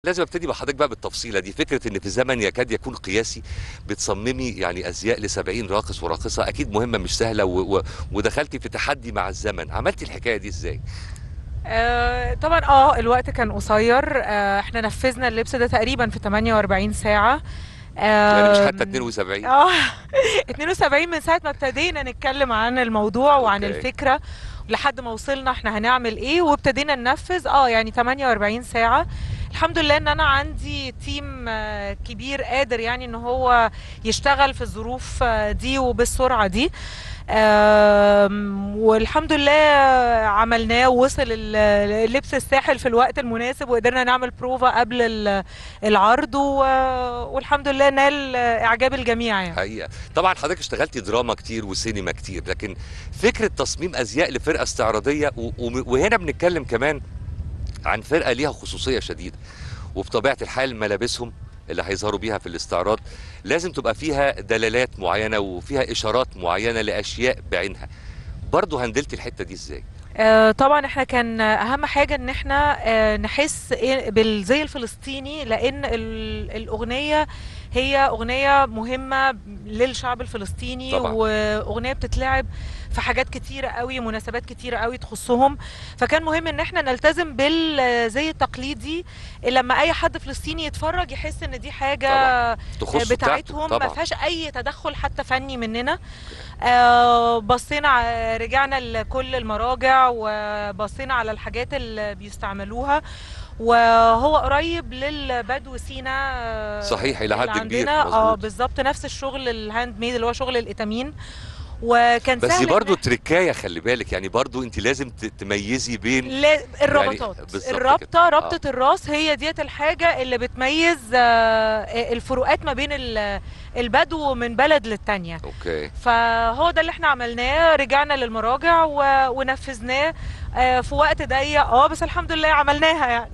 لازم ابتدي مع حضرتك بقى بالتفصيله دي فكره ان في زمن يكاد يكون قياسي بتصممي يعني ازياء ل 70 راقص وراقصه اكيد مهمه مش سهله و... و... ودخلتي في تحدي مع الزمن عملتي الحكايه دي ازاي آه طبعا اه الوقت كان قصير آه احنا نفذنا اللبس ده تقريبا في 48 ساعة يعني مش آه حتى 72 اه 72 من ساعة ما ابتدينا نتكلم عن الموضوع وعن أوكي. الفكرة لحد ما وصلنا احنا هنعمل ايه وابتدينا ننفذ اه يعني 48 ساعة الحمد لله ان انا عندي تيم آه، كبير قادر يعني ان هو يشتغل في الظروف آه، دي وبالسرعة دي آم، والحمد لله عملناه ووصل ال- اللبس الساحل في الوقت المناسب وقدرنا نعمل بروفا قبل ال- العرض و- والحمد لله نال اعجاب الجميع يعني حقيقه طبعا حضرتك اشتغلتي دراما كتير وسينما كتير لكن فكره تصميم ازياء لفرقه استعراضيه و... و... وهنا بنتكلم كمان عن فرقه ليها خصوصيه شديده وبطبيعه الحال ملابسهم اللي هيظهروا بيها في الاستعراض لازم تبقى فيها دلالات معينه وفيها اشارات معينه لاشياء بعينها برضه هندلتي الحته دي ازاي آه، طبعا احنا كان اهم حاجه ان احنا آه، نحس إيه بالزي الفلسطيني لان ال- الاغنيه هي اغنيه مهمه للشعب الفلسطيني طبعاً. واغنيه بتتلعب في حاجات كتيره قوي مناسبات كتيره قوي تخصهم فكان مهم ان احنا نلتزم بالزي التقليدي لما اي حد فلسطيني يتفرج يحس ان دي حاجه طبعاً. تخص بتاعتهم ما طبعا فيهاش اي تدخل حتى فني مننا آه، بصينا ع- رجعنا لكل المراجع وبصينا على الحاجات اللي بيستعملوها وهو قريب للبدو سينا آه، صحيح، إلى اللي حد كبير، عندنا اه مظبوط. بالظبط نفس الشغل الهاند ميد اللي هو شغل الاتامين وكان بس سهل دي برضه إن- تركايه خلي بالك يعني برضه انت لازم ت- تميزي بين لا الربطات بالظبط يعني الرابطه كده. ربطه الراس هي ديت الحاجه اللي بتميز آه، الفروقات ما بين ال- البدو من بلد للتانيه اوكي فهو ده اللي احنا عملناه رجعنا للمراجع و... ونفذناه آه، في وقت ضيق اه بس الحمد لله عملناها يعني